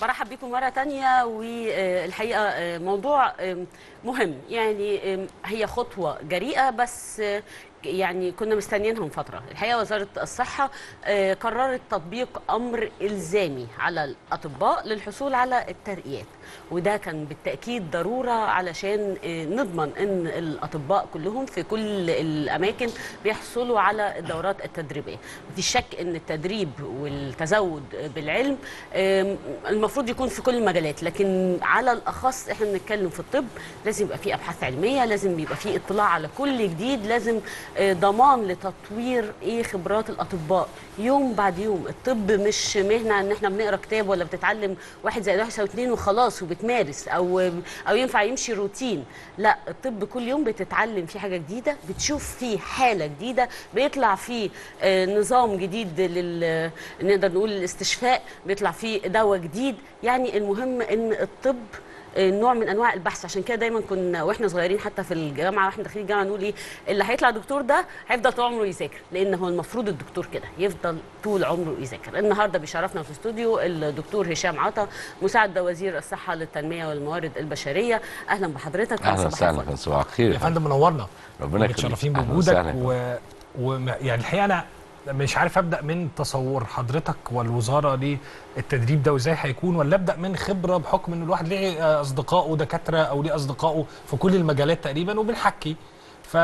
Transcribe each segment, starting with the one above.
برحب بكم مرة تانية والحقيقة آه، موضوع آم، مهم يعني آم، هي خطوة جريئة بس آه، يعني كنا مستنيينها من فترة الحقيقة وزارة الصحة آه، قررت تطبيق أمر إلزامي على الأطباء للحصول على الترقيات وده كان بالتأكيد ضرورة علشان آه، نضمن أن الأطباء كلهم في كل الأماكن بيحصلوا على الدورات التدريبية مفيش شك أن التدريب والتزود بالعلم آم، المفروض يكون في كل المجالات لكن على الأخص احنا بنتكلم في الطب لازم يبقى في أبحاث علمية لازم يبقى في اطلاع على كل جديد لازم آه، ضمان لتطوير ايه خبرات الأطباء يوم بعد يوم الطب مش مهنة ان احنا بنقرا كتاب ولا بتتعلم واحد زائد واحد يساوي اتنين وخلاص وبتمارس او او ينفع يمشي روتين لا الطب كل يوم بتتعلم فيه حاجة جديدة بتشوف فيه حالة جديدة بيطلع فيه آه، نظام جديد لل نقدر نقول الاستشفاء بيطلع فيه دواء جديد يعني المهم ان الطب آه، نوع من انواع البحث عشان كده دايما كنا واحنا صغيرين حتى في الجامعه واحنا داخلين الجامعه نقول ايه اللي هيطلع دكتور ده هيفضل طول عمره يذاكر لان هو المفروض الدكتور كده يفضل طول عمره يذاكر النهارده بيشرفنا في الاستوديو الدكتور هشام عطا مساعد وزير الصحه للتنميه والموارد البشريه اهلا بحضرتك اهلا صباح وسهلا الفل. فندم صباح الخير يا فندم منورنا ربنا يخليك. متشرفين أهلا بوجودك وسهلا. و... و... يعني الحقيقه انا مش عارف ابدا من تصور حضرتك والوزاره للتدريب ده وازاي هيكون ولا ابدا من خبره بحكم ان الواحد ليه آه، اصدقائه دكاتره او ليه اصدقائه في كل المجالات تقريبا وبنحكي ف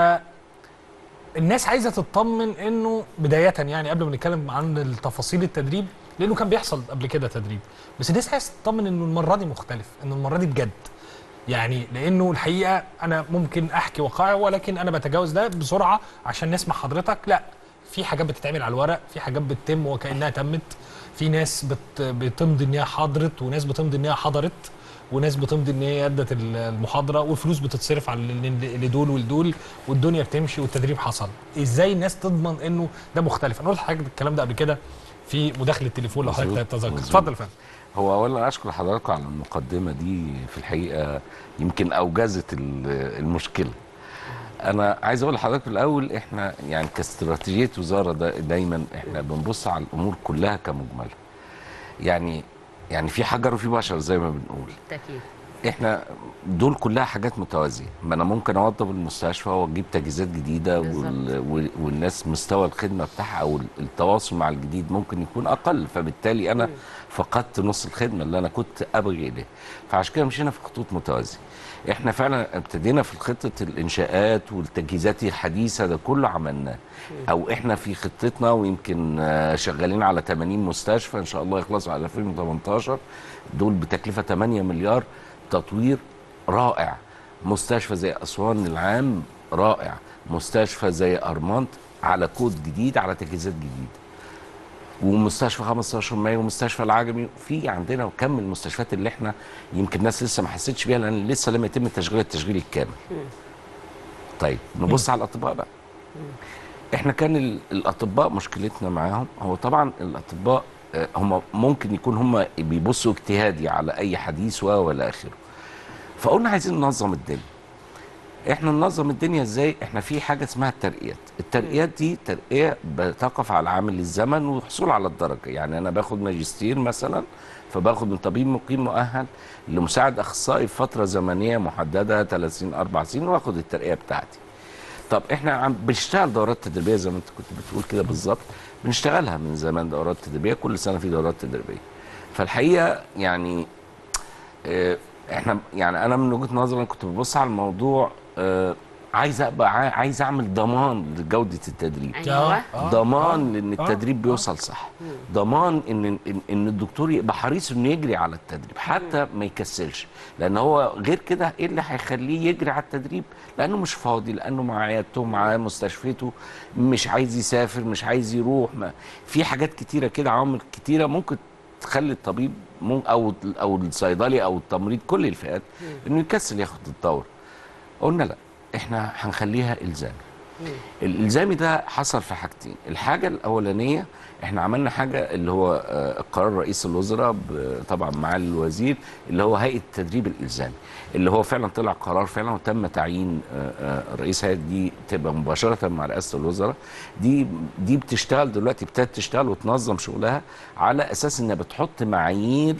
الناس عايزه تطمن انه بدايه يعني قبل ما نتكلم عن التفاصيل التدريب لانه كان بيحصل قبل كده تدريب بس الناس عايزه تطمن انه المره دي مختلف انه المره دي بجد يعني لانه الحقيقه انا ممكن احكي وقائع ولكن انا بتجاوز ده بسرعه عشان نسمع حضرتك لا في حاجات بتتعمل على الورق في حاجات بتتم وكانها تمت في ناس بت بتمضي ان هي حضرت وناس بتمضي ان هي حضرت وناس بتمضي ان هي ادت ال- المحاضره والفلوس بتتصرف على ال- لدول ولدول والدنيا بتمشي والتدريب حصل ازاي الناس تضمن انه ده مختلف انا قلت لحضرتك الكلام ده قبل كده في مداخله تليفون لو حضرتك مظبوط، تتذكر مظبوط. اتفضل يا فندم هو اولا اشكر حضراتكم على المقدمه دي في الحقيقه يمكن اوجزت ال- المشكله انا عايز اقول لحضرتك في الاول احنا يعني كاستراتيجيه وزاره دا دايما احنا بنبص على الامور كلها كمجمله يعني يعني في حجر وفي بشر زي ما بنقول بالتاكيد احنا دول كلها حاجات متوازيه ما انا ممكن اوضب المستشفى واجيب تجهيزات جديده وال... وال- والناس مستوى الخدمه بتاعها او التواصل مع الجديد ممكن يكون اقل فبالتالي انا فقدت نص الخدمه اللي انا كنت ابغي اليه فعشان كده مشينا في خطوط متوازيه احنا فعلا ابتدينا في خطه الانشاءات والتجهيزات الحديثه ده كله عملناه او احنا في خطتنا ويمكن آه، شغالين على 80 مستشفى ان شاء الله يخلصوا على 2018 دول بتكلفه 8 مليار تطوير رائع مستشفى زي اسوان العام رائع مستشفى زي ارمانت على كود جديد على تجهيزات جديده ومستشفى 15 مايو ومستشفى العجمي في عندنا كم من المستشفيات اللي احنا يمكن الناس لسه ما حسيتش بيها لان لسه لم يتم تشغيل التشغيل الكامل طيب نبص على الاطباء بقى احنا كان ال- الاطباء مشكلتنا معاهم هو طبعا الاطباء آه، هم ممكن يكون هم بيبصوا اجتهادي على اي حديث و ولا اخره فقلنا عايزين ننظم الدنيا احنا ننظم الدنيا ازاي احنا في حاجه اسمها الترقيات الترقيات دي ترقيه بتقف على عامل الزمن والحصول على الدرجه يعني انا باخد ماجستير مثلا فباخد من طبيب مقيم مؤهل لمساعد اخصائي في فتره زمنيه محدده 30 4 سنين واخد الترقيه بتاعتي طب احنا عم بنشتغل دورات تدريبيه زي ما انت كنت بتقول كده بالظبط بنشتغلها من زمان دورات تدريبيه كل سنه في دورات تدريبيه فالحقيقه يعني اه، احنا يعني انا من وجهه نظري أنا كنت ببص على الموضوع اه، عايز ابقى عاي- عايز اعمل ضمان لجوده التدريب ايوه آه، ضمان آه، ان آه، التدريب آه. بيوصل صح ضمان ان ان, إن الدكتور يبقى حريص انه يجري على التدريب حتى ما يكسلش لان هو غير كده ايه اللي هيخليه يجري على التدريب لانه مش فاضي لانه مع عيادته مع مستشفيته مش عايز يسافر مش عايز يروح ما في حاجات كتيره كده عوامل كتيره ممكن تخلي الطبيب مم- او او الصيدلي او التمريض كل الفئات انه يكسل ياخد الدور قلنا لا احنا هنخليها الزامي الالزامي ده حصل في حاجتين الحاجه الاولانيه احنا عملنا حاجه اللي هو آه، قرار رئيس الوزراء ب- طبعا مع الوزير اللي هو هيئه التدريب الالزامي اللي هو فعلا طلع قرار فعلا وتم تعيين آه، آه، رئيس هيئه دي تبقى مباشره مع رئاسه الوزراء دي دي بتشتغل دلوقتي ابتدت تشتغل وتنظم شغلها على اساس انها بتحط معايير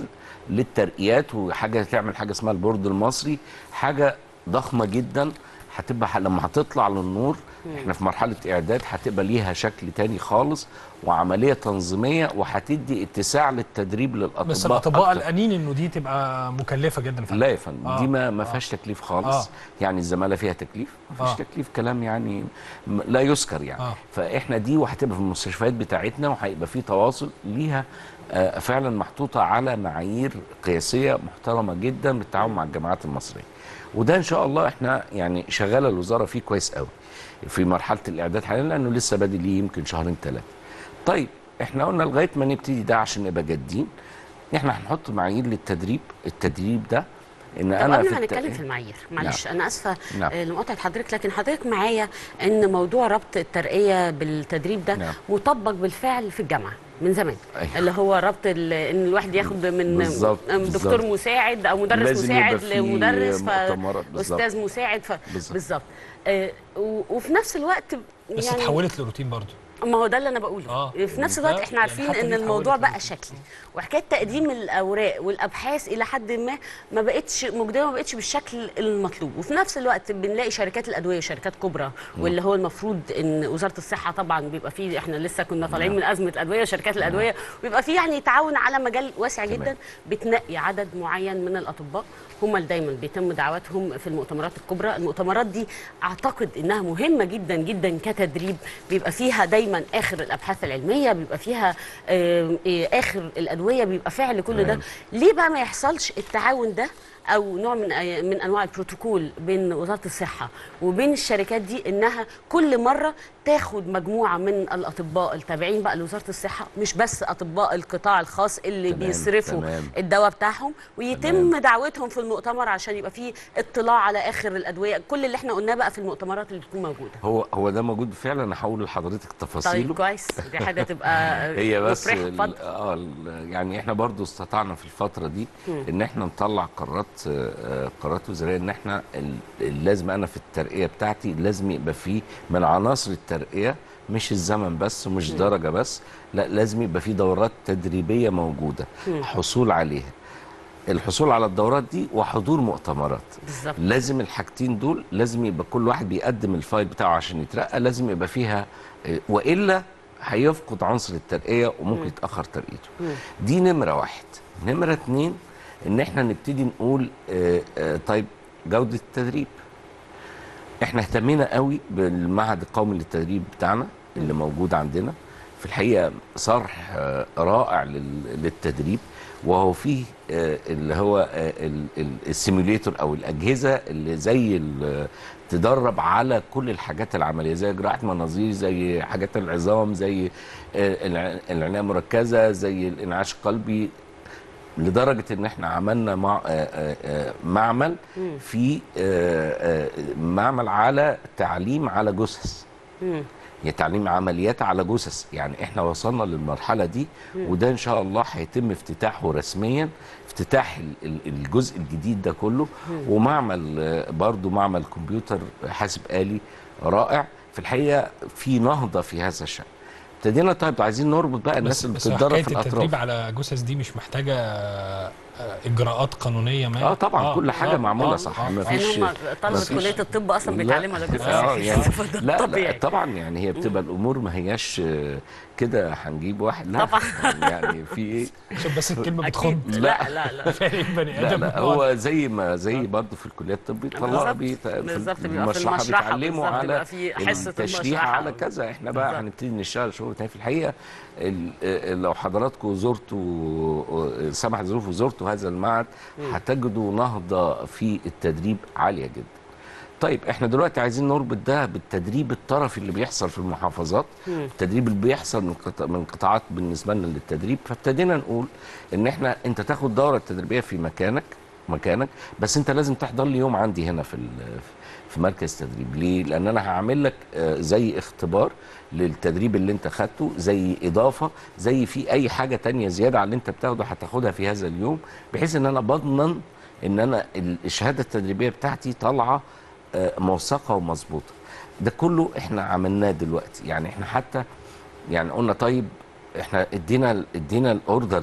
للترقيات وحاجه تعمل حاجه اسمها البورد المصري حاجه ضخمه جدا هتبقى ح- لما هتطلع للنور احنا في مرحله اعداد هتبقى ليها شكل تاني خالص وعمليه تنظيميه وهتدي اتساع للتدريب للاطباء بس الاطباء أكتر. قلقانين انه دي تبقى مكلفه جدا فعلا لا يا فندم آه، دي ما ما آه. فيهاش تكليف خالص آه. يعني الزماله فيها تكليف ما فيش آه. تكليف كلام يعني م- لا يذكر يعني آه. فاحنا دي وهتبقى في المستشفيات بتاعتنا وهيبقى في تواصل ليها آه، فعلا محطوطه على معايير قياسيه محترمه جدا بالتعاون مع الجامعات المصريه وده ان شاء الله احنا يعني شغاله الوزاره فيه كويس قوي في مرحله الاعداد حاليا لانه لسه بادئ ليه يمكن شهرين ثلاثه طيب احنا قلنا لغايه ما نبتدي ده عشان نبقى جادين احنا هنحط معايير للتدريب التدريب ده ان طب انا قبل في ما الت- نتكلم في المعايير معلش انا اسفه نعم. آه، لمقاطعه حضرتك لكن حضرتك معايا ان موضوع ربط الترقيه بالتدريب ده نعم. مطبق بالفعل في الجامعه من زمان أيوة. اللي هو ربط ال- ان الواحد ياخد من بالظبط، من دكتور بالظبط. مساعد او مدرس لازم يبقى مساعد في لمدرس مؤتمرات، بالظبط. استاذ مساعد ف... بالظبط. بالظبط آه، و- وفي نفس الوقت بس يعني اتحولت لروتين برضه ما هو ده اللي انا بقوله آه. في نفس لا، الوقت احنا يعني عارفين حتى ان دي الموضوع اتحولت بقى لروتين. شكلي وحكايه تقديم الاوراق والابحاث الى حد ما ما بقتش مجديه ما بقتش بالشكل المطلوب وفي نفس الوقت بنلاقي شركات الادويه شركات كبرى واللي هو المفروض ان وزاره الصحه طبعا بيبقى فيه احنا لسه كنا طالعين من ازمه الادويه شركات الادويه ويبقى فيه يعني تعاون على مجال واسع تمام. جدا بتنقي عدد معين من الاطباء هم اللي دايما بيتم دعواتهم في المؤتمرات الكبرى المؤتمرات دي اعتقد انها مهمه جدا جدا كتدريب بيبقى فيها دايما اخر الابحاث العلميه بيبقى فيها آه، آه، اخر الادويه بيبقى فعل كل ده تمام. ليه بقى ما يحصلش التعاون ده او نوع من آه، من انواع البروتوكول بين وزاره الصحه وبين الشركات دي انها كل مره تاخد مجموعه من الاطباء التابعين بقى لوزاره الصحه مش بس اطباء القطاع الخاص اللي تمام، بيصرفوا تمام. الدواء بتاعهم ويتم تمام. دعوتهم في المؤتمر عشان يبقى فيه اطلاع على اخر الادويه كل اللي احنا قلناه بقى في المؤتمرات اللي بتكون موجوده هو هو ده موجود فعلا هحول لحضرتك تفاصيله طيب كويس دي حاجه تبقى هي بس مفرحة. ال- اتفضل اه ال- يعني احنا برضو استطعنا في الفتره دي ان احنا نطلع قرارات آه، قرارات وزاريه ان احنا ال- لازم انا في الترقيه بتاعتي لازم يبقى فيه من عناصر الترقيه مش الزمن بس ومش درجه بس لا لازم يبقى فيه دورات تدريبيه موجوده حصول عليها الحصول على الدورات دي وحضور مؤتمرات بالظبط لازم الحاجتين دول لازم يبقى كل واحد بيقدم الفايل بتاعه عشان يترقى لازم يبقى فيها آه، والا هيفقد عنصر الترقيه وممكن يتاخر ترقيته دي نمره واحد نمره اتنين ان احنا نبتدي نقول آه، آه، طيب جوده التدريب احنا اهتمينا قوي بالمعهد القومي للتدريب بتاعنا اللي موجود عندنا في الحقيقه صرح آه، رائع لل- للتدريب وهو فيه آه، اللي هو آه، ال- ال- السيموليتور او الاجهزه اللي زي ال- تدرب على كل الحاجات العمليه زي جراحه مناظير زي حاجات العظام زي آه، الع- العنايه المركزه زي الانعاش القلبي لدرجه ان احنا عملنا مع آه، آه، آه، معمل في آه، آه، معمل على تعليم على جثث مم. يعني تعليم عمليات على جثث يعني احنا وصلنا للمرحله دي وده ان شاء الله هيتم افتتاحه رسميا افتتاح ال- ال- الجزء الجديد ده كله ومعمل آه، برضو معمل كمبيوتر حاسب آلي رائع في الحقيقه في نهضه في هذا الشأن ابتدينا طيب عايزين نربط بقى الناس بس, اللي بس بتتدرب حكايه في الاطراف التدريب على جثث دي مش محتاجه آه، آه، اجراءات قانونيه ما اه طبعا كل حاجه معموله صح ما لان فيش هم طلبه مفيش- كليه الطب اصلا لا، بيتعلموا على جثث آه، يعني فده لا, لا طبيعي طبعا يعني هي بتبقى الامور ما هياش آه، كده هنجيب واحد لا طبعا. يعني في ايه عشان بس الكلمه اكيد بتخض لا لا لا فاهم بني لا ادم لا هو زي ما زي برضه في الكليات الطب بيطلعوا بالظبط. بيت في بالظبط، بيبقى في المشرحه المشرحة بيتعلموا بالظبط، على بيبقى في حصة التشريح المشرحة. على كذا احنا بقى بالظبط. هنبتدي نشتغل شغل تاني في الحقيقه ال- آه، لو حضراتكم زرتوا آه، سمحت ظروف وزرتوا هذا المعهد هتجدوا نهضه في التدريب عاليه جدا طيب احنا دلوقتي عايزين نربط ده بالتدريب الطرفي اللي بيحصل في المحافظات التدريب اللي بيحصل من قطاع من قطاعات بالنسبه لنا للتدريب فابتدينا نقول ان احنا انت تاخد دوره تدريبيه في مكانك مكانك بس انت لازم تحضر لي يوم عندي هنا في ال- في مركز تدريب ليه لان انا هعمل لك آه، زي اختبار للتدريب اللي انت خدته زي اضافه زي في اي حاجه تانية زياده على اللي انت بتاخده هتاخدها في هذا اليوم بحيث ان انا بضمن ان انا ال- الشهاده التدريبيه بتاعتي طالعه آه، موثقه ومظبوطه ده كله احنا عملناه دلوقتي يعني احنا حتى يعني قلنا طيب احنا ادينا ادينا الاوردر ده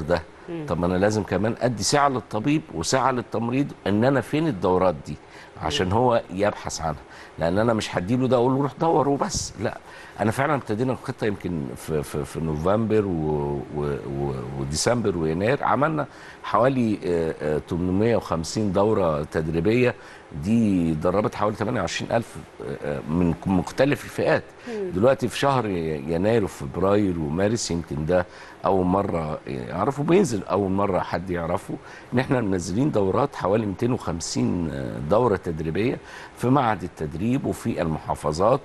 طب ما انا لازم كمان ادي ساعه للطبيب وساعه للتمريض ان انا فين الدورات دي عشان هو يبحث عنها لان انا مش هديله ده اقول له روح دور وبس لا انا فعلا ابتدينا الخطه يمكن في في, في نوفمبر و و و وديسمبر ويناير عملنا حوالي آه، آه، 850 دوره تدريبيه دي دربت حوالي 28000 آه، من مختلف الفئات دلوقتي في شهر يناير وفبراير ومارس يمكن ده اول مره يعرفوا بينزل اول مره حد يعرفه ان احنا منزلين دورات حوالي 250 دوره تدريبيه في معهد التدريب وفي المحافظات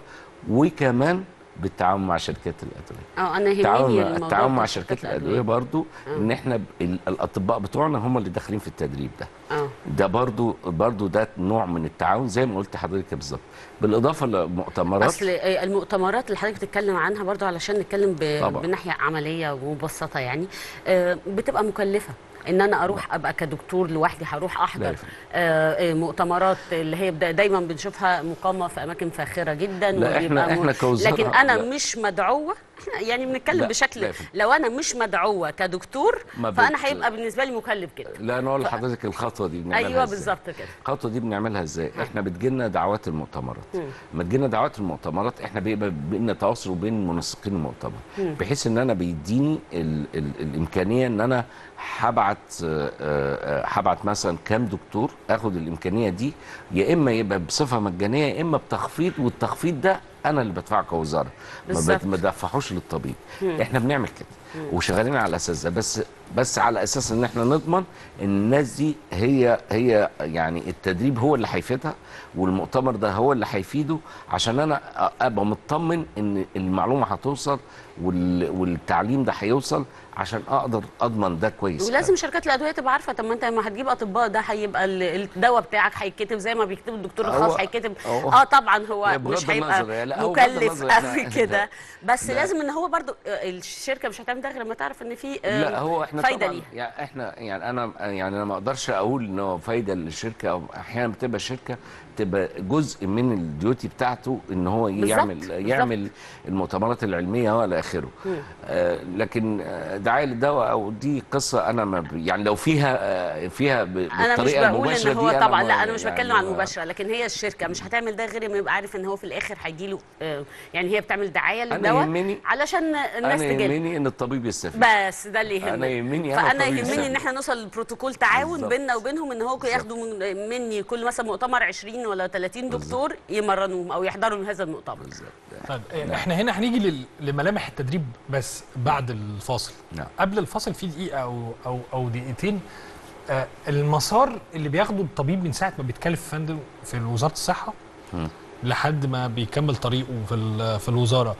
وكمان بالتعاون مع شركات الادويه اه انا يهمني التعاون الموضوع التعاون بتاع مع شركات الادويه برضو ان احنا ب- ال- الاطباء بتوعنا هم اللي داخلين في التدريب ده اه ده برضو برضو ده نوع من التعاون زي ما قلت لحضرتك بالظبط بالاضافه لمؤتمرات اصل آه، المؤتمرات اللي حضرتك بتتكلم عنها برضو علشان نتكلم ب... طبعا. بناحيه عمليه ومبسطه يعني آه، بتبقى مكلفه ان انا اروح ابقى كدكتور لوحدي هروح لا احضر يفرق. آه، آه، مؤتمرات اللي هي دا- دايما بنشوفها مقامه في اماكن فاخره جدا لا، إحنا- وبيبقى إحنا كوزارة- لكن انا لا. مش مدعوه يعني بنتكلم لا، بشكل لا يفرق. لو انا مش مدعوه كدكتور ما فانا بت- هيبقى بالنسبه لي مكلف جدا لا انا اقول لحضرتك الخطوه دي بنعملها ايوه إزاي. بالظبط كده الخطوه دي بنعملها ازاي احنا بتجيلنا دعوات المؤتمرات لما تجيلنا دعوات المؤتمرات احنا بيبقى بينا تواصل بين منسقين المؤتمر بحيث ان انا بيديني ال ال الامكانيه ان انا هبعت آه، آه، هبعت مثلا كام دكتور اخد الامكانيه دي يا اما يبقى بصفه مجانيه يا اما بتخفيض والتخفيض ده انا اللي بدفعه كوزاره ما بالظبط. بت- ما بدفعوش للطبيب احنا بنعمل كده وشغالين على الاساس ده بس بس على اساس ان احنا نضمن ان الناس دي هي هي يعني التدريب هو اللي هيفيدها والمؤتمر ده هو اللي هيفيده عشان انا ابقى مطمن ان المعلومه هتوصل وال- والتعليم ده هيوصل عشان اقدر اضمن ده كويس ولازم شركات الادويه تبقى عارفه طب ما انت لما هتجيب اطباء ده هيبقى ال- الدواء بتاعك هيتكتب زي ما بيكتب الدكتور هو- الخاص هيتكتب هو- اه طبعا هو لا، بغض مش هيبقى النظر، لا، هو بغض مكلف النظر إحنا- قوي كده بس لا. لازم ان هو برضو آه، الشركه مش هتعمل ده غير لما تعرف ان في آه، لا هو احنا فايده طبعا ليها يعني احنا يعني انا يعني انا ما اقدرش اقول ان هو فايده للشركه او احيانا بتبقى الشركه تبقى جزء من الديوتي بتاعته ان هو بالظبط، يعمل بالظبط. يعمل المؤتمرات العلميه والى اخره آه لكن آه، دعايه للدواء او دي قصه انا ما ب- يعني لو فيها آه فيها ب- انا مش بالطريقه بقول المباشره ان هو دي أنا طبعا ما- لا انا مش يعني بتكلم عن ما- المباشره لكن هي الشركه مش هتعمل ده غير ما يبقى عارف ان هو في الاخر هيجيله آه، يعني هي بتعمل دعايه أنا للدواء يهمني- علشان الناس انا تجيلها يهمني ان الطبيب يستفيد بس ده اللي يهمني أنا يهمني أنا فانا طبيب يهمني ان سامي. احنا نوصل لبروتوكول تعاون بالظبط. بيننا وبينهم ان هو ياخدوا من مني كل مثلا مؤتمر 20 ولا 30 دكتور يمرنوهم او يحضروا هذا المؤتمر بالظبط. طيب إيه، احنا هنا هنيجي لل- لملامح التدريب بس بعد الفاصل نعم. قبل الفاصل في دقيقه او او او دقيقتين آه المسار اللي بياخده الطبيب من ساعه ما بيتكلف فندم في وزاره الصحه مم. لحد ما بيكمل طريقه في ال- في الوزاره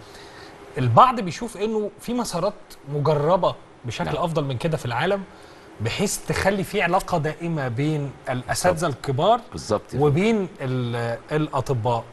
البعض بيشوف انه في مسارات مجربه بشكل نعم. افضل من كده في العالم بحيث تخلي في علاقه دائمه بين الاساتذه الكبار بالظبط وبين ال- الاطباء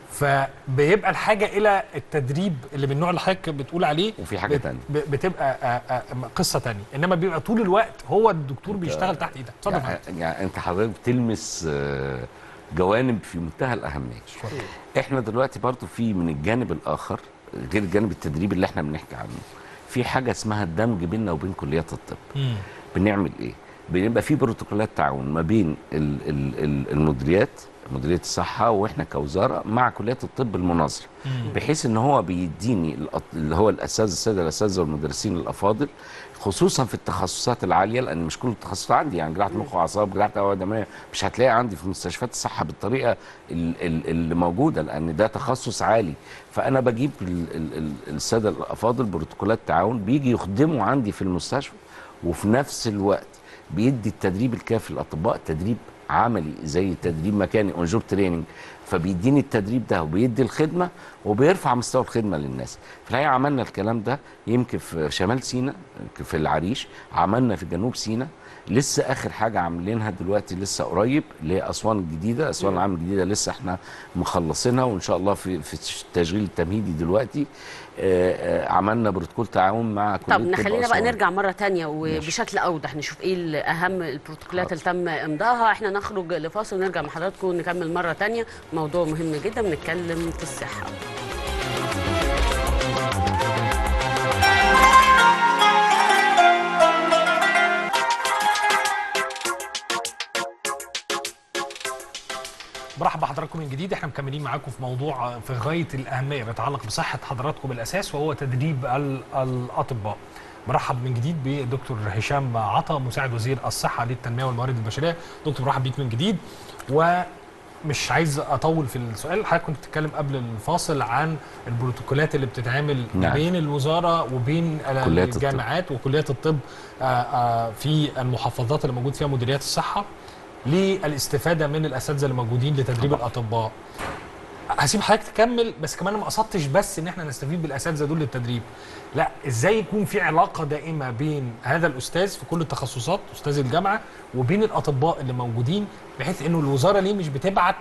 فبيبقى الحاجه الى التدريب اللي من النوع اللي حضرتك بتقول عليه وفي حاجة بت- تانية. ب- بتبقى آه، آه، قصه تانية انما بيبقى طول الوقت هو الدكتور بيشتغل تحت ايدك اتفضل يا يعني, فندم. يعني انت حضرتك بتلمس آه، جوانب في منتهى الاهميه احنا دلوقتي برضو في من الجانب الاخر غير الجانب التدريبي اللي احنا بنحكي عنه في حاجه اسمها الدمج بيننا وبين كليات الطب مم. بنعمل ايه بنبقى في بروتوكولات تعاون ما بين ال ال ال المديريات مديريه الصحه واحنا كوزاره مع كليات الطب المناظره بحيث ان هو بيديني الأط- اللي هو الاساتذه الساده الاساتذه والمدرسين الافاضل خصوصا في التخصصات العاليه لان مش كل التخصصات عندي يعني جراحه مخ واعصاب جراحه اوعيه دمويه مش هتلاقي عندي في مستشفيات الصحه بالطريقه ال- ال- اللي موجوده لان ده تخصص عالي فانا بجيب ال- ال- ال- الساده الافاضل بروتوكولات تعاون بيجي يخدموا عندي في المستشفى وفي نفس الوقت بيدي التدريب الكافي للاطباء تدريب عملي زي تدريب مكاني اون جوب تريننج فبيديني التدريب ده وبيدي الخدمه وبيرفع مستوى الخدمه للناس في الحقيقه عملنا الكلام ده يمكن في شمال سيناء في العريش عملنا في جنوب سيناء لسه اخر حاجه عاملينها دلوقتي لسه قريب اللي هي اسوان الجديده اسوان العام الجديده لسه احنا مخلصينها وان شاء الله في في التشغيل التمهيدي دلوقتي آه، آه، عملنا بروتوكول تعاون مع كليه طب طب نخلينا بقى أسوان. نرجع مرة تانية وبشكل أوضح نشوف إيه الأهم البروتوكولات اللي تم إمضائها إحنا نخرج لفاصل ونرجع مع حضراتكم نكمل مرة تانية موضوع مهم جدا بنتكلم في الصحة بحضراتكم من جديد احنا مكملين معاكم في موضوع في غايه الاهميه بيتعلق بصحه حضراتكم الاساس وهو تدريب ال- الاطباء. مرحب من جديد بدكتور هشام عطا مساعد وزير الصحه للتنميه والموارد البشريه. دكتور مرحب بيك من جديد ومش عايز اطول في السؤال حضرتك كنت بتتكلم قبل الفاصل عن البروتوكولات اللي بتتعمل نعم. بين الوزاره وبين كليات الطب. الجامعات وكليات الطب آه، آه، في المحافظات اللي موجود فيها مديريات الصحه للاستفاده من الاساتذه اللي موجودين لتدريب الاطباء هسيب حضرتك تكمل بس كمان ما قصدتش بس ان احنا نستفيد بالاساتذه دول للتدريب لا ازاي يكون في علاقه دائمه بين هذا الاستاذ في كل التخصصات استاذ الجامعه وبين الاطباء اللي موجودين بحيث انه الوزاره ليه مش بتبعت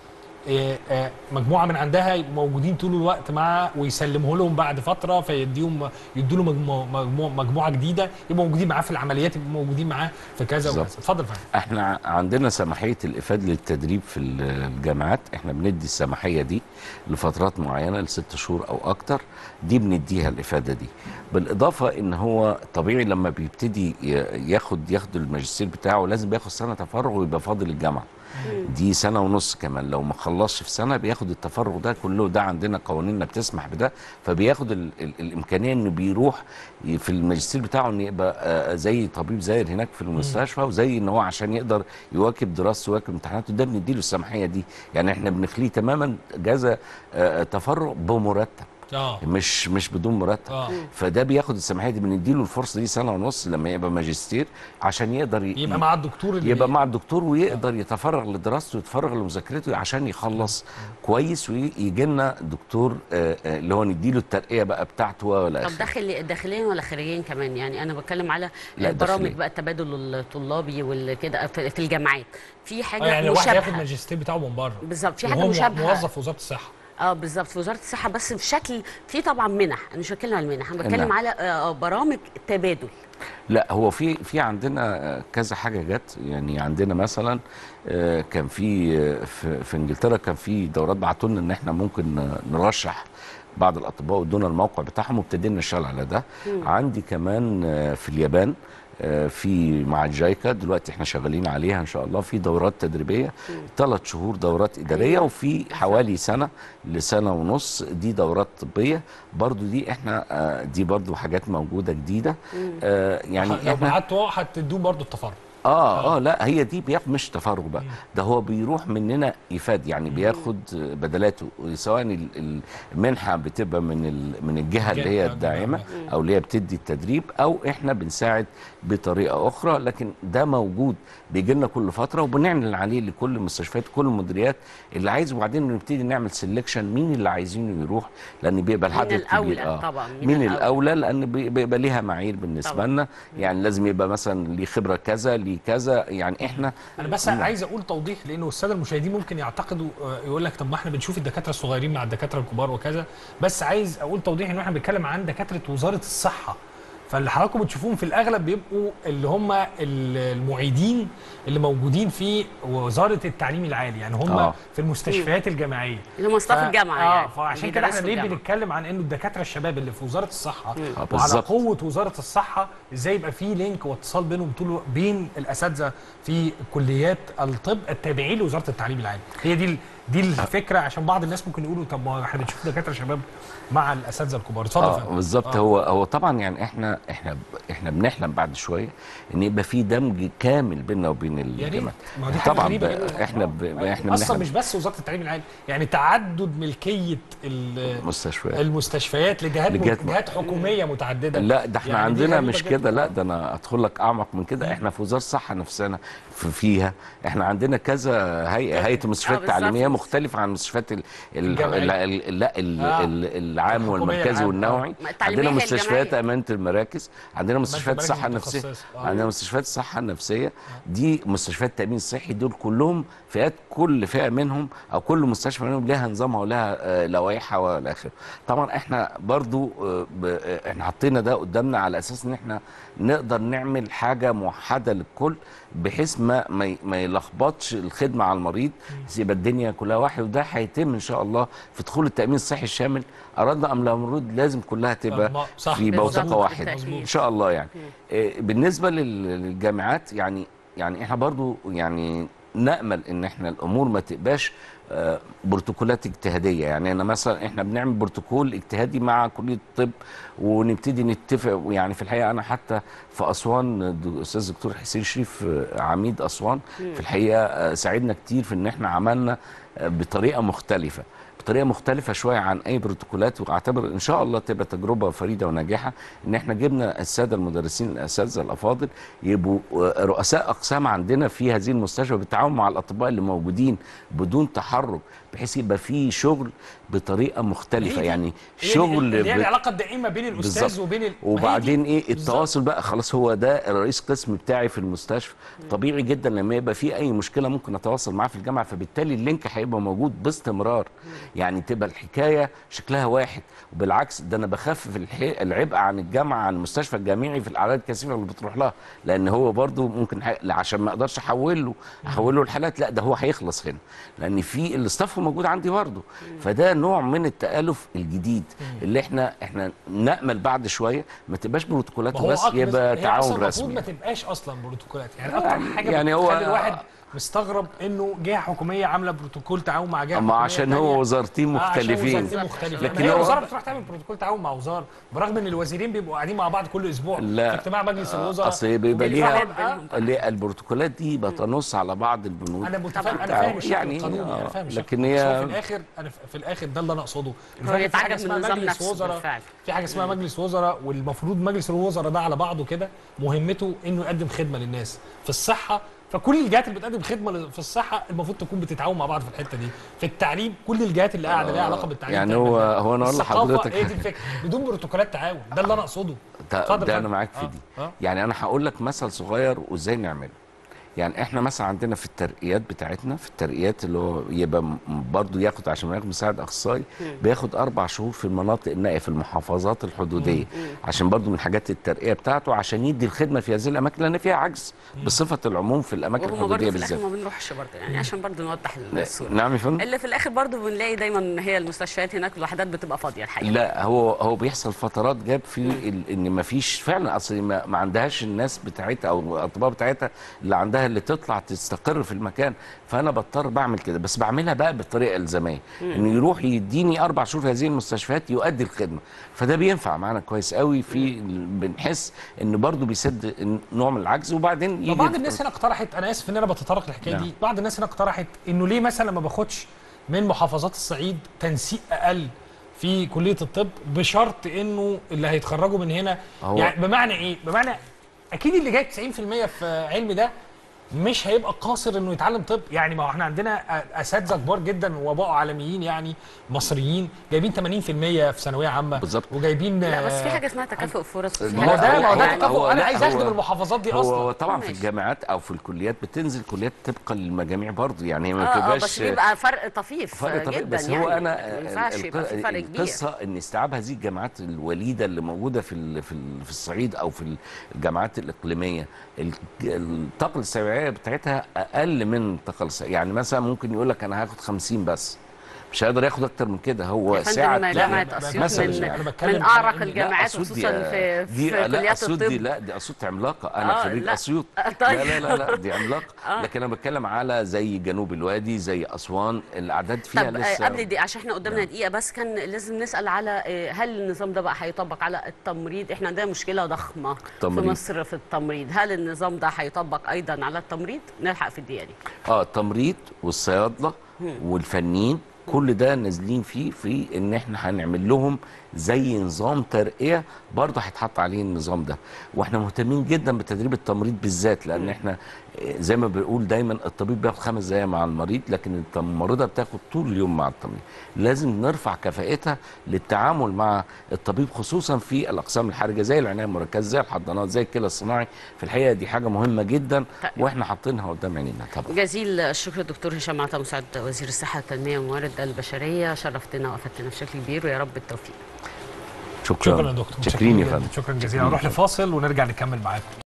آه، آه، مجموعه من عندها يبقوا موجودين طول الوقت مع ويسلمه لهم بعد فتره فيديهم يدوا له مجموعه مجموعه مجموعه جديده يبقوا موجودين معاه في العمليات يبقوا موجودين معاه في كذا بالظبط. وكذا اتفضل يا فندم احنا ع- عندنا سماحيه الافاده للتدريب في ال- الجامعات احنا بندي السماحيه دي لفترات معينه لست شهور او اكتر دي بنديها الافاده دي بالاضافه ان هو طبيعي لما بيبتدي ي- ياخد ياخد الماجستير بتاعه لازم بياخد سنه تفرغ ويبقى فاضل الجامعه دي سنه ونص كمان لو ما خلصش في سنه بياخد التفرغ ده كله ده عندنا قوانيننا بتسمح بده فبياخد ال ال الامكانيه انه بيروح ي- في الماجستير بتاعه انه يبقى آه، زي طبيب زاير هناك في المستشفى وزي ان هو عشان يقدر يواكب دراسته ويواكب امتحاناته ده بنديله السماحيه دي يعني احنا بنخليه تماما جازة آه، تفرغ بمرتب اه مش مش بدون مرتب اه فده بياخد السماحيه دي بنديله الفرصه دي سنه ونص لما يبقى ماجستير عشان يقدر ي- يبقى مع الدكتور اللي يبقى مع الدكتور ويقدر يتفرغ لدراسته ويتفرغ لمذاكرته عشان يخلص كويس ويجي لنا دكتور آه، آه، اللي هو نديله الترقيه بقى بتاعته ولا طب آخره. داخل داخليا ولا خارجيا كمان يعني انا بتكلم على لا، برامج داخليا. بقى التبادل الطلابي والكده في في الجامعات في آه حاجه يعني الواحد ياخد مشابهه الماجستير بتاعه من بره بالظبط في وهو حاجه مو- مشابهه موظف في وزاره الصحه اه بالظبط في وزاره الصحه بس في شكل في طبعا منح انا مش بتكلم على المنح انا بتكلم نعم. على آه، برامج تبادل لا هو في في عندنا آه، كذا حاجه جت يعني عندنا مثلا آه، كان في آه، في, في انجلترا كان في دورات بعتوا لنا ان احنا ممكن آه، نرشح بعض الاطباء وادونا الموقع بتاعهم وابتدينا نشتغل على ده عندي كمان آه، في اليابان آه، في مع الجايكا دلوقتي احنا شغالين عليها ان شاء الله في دورات تدريبيه ثلاث شهور دورات اداريه أيوة. وفي حوالي سنه لسنه ونص دي دورات طبيه برضو دي احنا آه، دي برضو حاجات موجوده جديده آه، يعني لو احنا بعتوا هتدوه برضه التفرغ اه اه لا هي دي بياخد مش تفرغ بقى ده هو بيروح مننا يفاد يعني بياخد بدلاته سواء ال- المنحه بتبقى من ال- من الجهه اللي هي الجهة الداعمه الداعمة. او اللي هي بتدي التدريب او احنا بنساعد بطريقه اخرى لكن ده موجود بيجي لنا كل فتره وبنعلن عليه لكل المستشفيات كل المديريات اللي عايز وبعدين بنبتدي نعمل سelection مين اللي عايزينه يروح لان بيبقى العدد من كبير الاولى طبعا مين الاولى لان بي- بيبقى ليها معايير بالنسبه طبعاً. لنا يعني لازم يبقى مثلا ليه خبره كذا ليه كذا يعني احنا انا بس عايز اقول توضيح لانه الساده المشاهدين ممكن يعتقدوا آه، يقول لك طب ما احنا بنشوف الدكاتره الصغيرين مع الدكاتره الكبار وكذا بس عايز اقول توضيح ان احنا بنتكلم عن دكاتره وزاره الصحه فاللي حضراتكم بتشوفوهم في الاغلب بيبقوا اللي هم ال- المعيدين اللي موجودين في وزاره التعليم العالي يعني هم آه. في المستشفيات الجامعيه اللي هم ستاف ف- الجامعه اه يعني فعشان كده احنا بيدرسوا ليه الجامعة. بنتكلم عن انه الدكاتره الشباب اللي في وزاره الصحه آه، وعلى بالظبط. قوه وزاره الصحه ازاي يبقى في لينك واتصال بينهم طول الوقت- بين الاساتذه في كليات الطب التابعين لوزاره التعليم العالي هي دي ال- دي الفكره عشان بعض الناس ممكن يقولوا طب ما احنا بنشوف دكاتره شباب مع الاساتذه الكبار اتفضل يا اه فندم. بالظبط آه. هو هو طبعا يعني احنا احنا احنا بنحلم بعد شويه ان يبقى في دمج كامل بيننا وبين يا ريت الجامعات ما هو دي حاجه طبعا غريبه ب- جدا. احنا آه. ب... احنا اصلا بنحلم مش بس وزاره التعليم العالي يعني تعدد ملكيه ال- مستشفيات المستشفيات لجهات لجهات م- جهات حكوميه متعدده لا ده احنا يعني دي عندنا غريبة مش جدا. كده لا ده انا ادخل لك اعمق من كده احنا في وزاره الصحه نفسنا في فيها احنا عندنا كذا هيئه هيئه المستشفيات آه، بالظبط. التعليميه مختلفه عن المستشفيات ال... ال... الجامعية. ال... ال... لا ال... آه. ال... العام الحكومية والمركزي العام. والنوعي ما التعليمية عندنا هي مستشفيات الجامعية. امانه المراكز عندنا مستشفيات المراكز الصحه النفسيه المتخصصة. آه. عندنا مستشفيات الصحه النفسيه دي مستشفيات التامين الصحي دول كلهم فئات كل فئه منهم او كل مستشفى منهم لها نظامها ولها آه، لوائحها والى اخره طبعا احنا برضو آه، ب- آه، احنا حطينا ده قدامنا على اساس ان احنا نقدر نعمل حاجه موحده للكل بحيث ما ما ي- ما يلخبطش الخدمه على المريض بس يبقى الدنيا كلها واحد وده هيتم ان شاء الله في دخول التامين الصحي الشامل اردنا ام لا نرد لازم كلها تبقى ما- صح. في بالظبط، بوتقه واحده بالتأكيد. ان شاء الله يعني آه، بالنسبه لل- للجامعات يعني يعني احنا برضو يعني نامل ان احنا الامور ما تبقاش آه، بروتوكولات اجتهاديه يعني انا مثلا احنا بنعمل بروتوكول اجتهادي مع كليه الطب ونبتدي نتفق يعني في الحقيقه انا حتى في اسوان الاستاذ دكتور حسين شريف آه، عميد اسوان في الحقيقه آه، ساعدنا كتير في ان احنا عملنا آه، بطريقه مختلفه بطريقه مختلفه شويه عن اي بروتوكولات واعتبر ان شاء الله تبقى تجربه فريده وناجحه ان احنا جبنا الساده المدرسين الاساتذه الافاضل يبقوا آه، رؤساء اقسام عندنا في هذه المستشفى بالتعاون مع الاطباء اللي موجودين بدون تحرك بحيث يبقى في شغل بطريقه مختلفه هي دي- يعني هي شغل اللي هي ب- العلاقه الدائمه بين الاستاذ بالظبط. وبين ال... ما هي دي. وبعدين ايه بالظبط. التواصل بقى خلاص هو ده رئيس قسم بتاعي في المستشفى طبيعي جدا لما يبقى في اي مشكله ممكن اتواصل معاه في الجامعه فبالتالي اللينك هيبقى موجود باستمرار يعني تبقى الحكايه شكلها واحد وبالعكس ده انا بخفف الح- العبء عن الجامعه عن المستشفى الجامعي في الاعداد الكثيره اللي بتروح لها لان هو برضو ممكن ح... عشان ما اقدرش احول له احول له الحالات لا ده هو هيخلص هنا لان في الاستاف موجود عندي برضه فده نوع من التالف الجديد اللي احنا احنا نامل بعد شويه ما تبقاش بروتوكولات ما هو بس أكبر- يبقى هي تعاون أصلاً المفروض رسمي ما تبقاش اصلا بروتوكولات يعني اكتر يعني- حاجه يعني هو- بتخلي الواحد مستغرب انه جهه حكوميه عامله بروتوكول تعاون مع جهه اما حكومية عشان تانية. هو وزارتين آه، عشان مختلفين وزارتين مختلفين لكن لكن هي هو- وزاره بتروح تعمل بروتوكول تعاون مع وزاره برغم ان الوزيرين بيبقوا قاعدين مع بعض كل اسبوع لا. في اجتماع مجلس الوزراء اصل بيبقى ليها وبالفعل بينهم. اللي البروتوكولات دي بتنص على بعض البنود انا متفاهم انا طبعاً. فاهم الشكل يعني، القانوني آه، انا فاهم الشكل لكن بس هو هي- في الاخر انا في- في الاخر ده اللي انا اقصده هو في حاجه يتعجب من اسمها النظام مجلس نفسه وزراء بالفعل. في حاجه اسمها مجلس وزراء والمفروض مجلس الوزراء ده على بعضه كده مهمته انه يقدم خدمه للناس في الصحه فكل الجهات اللي بتقدم خدمه في الصحه المفروض تكون بتتعاون مع بعض في الحته دي في التعليم كل الجهات اللي قاعده ليها علاقه بالتعليم يعني تعمل هو ده. هو انا اقول الثقافة لحضرتك هي دي الفكره بدون بروتوكولات تعاون ده اللي انا اقصده ده, اتفضل ده اتفضل. انا معاك في آه، دي آه. يعني انا هقول لك مثل صغير وازاي نعمله يعني احنا مثلا عندنا في الترقيات بتاعتنا في الترقيات اللي هو يبقى م- برضه ياخد عشان ما ياخد مساعد اخصائي بياخد اربع شهور في المناطق النائيه في المحافظات الحدوديه عشان برضه من حاجات الترقيه بتاعته عشان يدي الخدمه في هذه الاماكن لان فيها عجز بصفه العموم في الاماكن وهم برضه الحدوديه في الاخر بالذات ما بنروحش برضه يعني عشان برضه نوضح الصوره نعم يا فندم اللي في الاخر برضه بنلاقي دايما هي المستشفيات هناك الوحدات بتبقى فاضيه الحقيقه لا هو هو بيحصل فترات جاب في ال- ان ما فيش فعلا اصل ما, ما عندهاش الناس بتاعتها او الاطباء بتاعتها اللي عندها اللي تطلع تستقر في المكان فانا بضطر بعمل كده بس بعملها بقى بطريقه الزاميه انه يروح يديني اربع شهور في هذه المستشفيات يؤدي الخدمه فده بينفع معانا كويس قوي في ال- بنحس ان برضه بيسد نوع من العجز وبعدين يجي بعض الناس هنا اقترحت انا اسف ان انا بتطرق للحكايه نعم. دي بعض الناس هنا اقترحت انه ليه مثلا ما باخدش من محافظات الصعيد تنسيق اقل في كليه الطب بشرط انه اللي هيتخرجوا من هنا هو- يعني بمعنى ايه بمعنى اكيد اللي جايب 90% في علم ده مش هيبقى قاصر انه يتعلم طب يعني ما هو احنا عندنا أ- اساتذه كبار جدا وبقوا عالميين يعني مصريين جايبين 80% في ثانويه عامه بالظبط. وجايبين لا بس في آه، حاجه اسمها تكافؤ فرص لا، ما هو ده ما هو ده يعني تكافؤ هو- انا لا، عايز هو- اخدم المحافظات دي هو اصلا طبعا في ماشي. الجامعات او في الكليات بتنزل كليات طبقا للمجاميع برضه يعني هي ما اه اه بتبقاش بس بيبقى فرق طفيف فرق طبيعي جدا بس يعني هو انا ما ينفعش ال- يبقى في فرق كبير القصه ان استيعاب هذه الجامعات الوليده اللي موجوده في ال- في ال- في الصعيد او في الجامعات الاقليميه ال- الطاقه الاستيعابيه بتاعتها اقل من الطاقه الاستيعابية. يعني مثلا ممكن يقول لك انا هاخد 50 بس مش هيقدر ياخد اكتر من كده هو يا فندم، ساعه جامعة لا، اسيوط مثلاً من, يعني أنا بتكلم من على اعرق إن- لا، الجامعات أسيوط خصوصا دي- في, دي في لا كليات اسيوط دي الطب لا دي اسيوط عملاقه انا آه، خريج لا. اسيوط آه، طيب. لا لا لا لا دي عملاقه لكن انا بتكلم على زي جنوب الوادي زي اسوان الاعداد فيها طب آه، لسه قبل دي عشان احنا قدامنا دقيقه بس كان لازم نسال على آه، هل النظام ده بقى هيطبق على التمريض احنا عندنا مشكله ضخمه تمريض. في مصر في التمريض هل النظام ده هيطبق ايضا على التمريض نلحق في الدقيقه دي اه التمريض والصيادله والفنيين كل ده نازلين فيه في ان احنا هنعمل لهم زي نظام ترقيه برضه هيتحط عليه النظام ده واحنا مهتمين جدا بتدريب التمريض بالذات لان احنا آه، زي ما بنقول دايما الطبيب بياخد خمس دقايق مع المريض لكن الممرضه بتاخد طول اليوم مع التمريض لازم نرفع كفاءتها للتعامل مع الطبيب خصوصا في الاقسام الحرجه زي العنايه المركزه زي الحضانات زي الكلى الصناعي في الحقيقه دي حاجه مهمه جدا طيب. واحنا حاطينها قدام عينينا طبعا جزيل الشكر دكتور هشام عطا مساعد وزير الصحه والتنميه والموارد البشريه شرفتنا وافدتنا بشكل كبير ويا رب التوفيق شكرا شكرا يا دكتور شاكرين يا جداً. فندم شكرا جزيلا نروح لفاصل ونرجع نكمل معاكم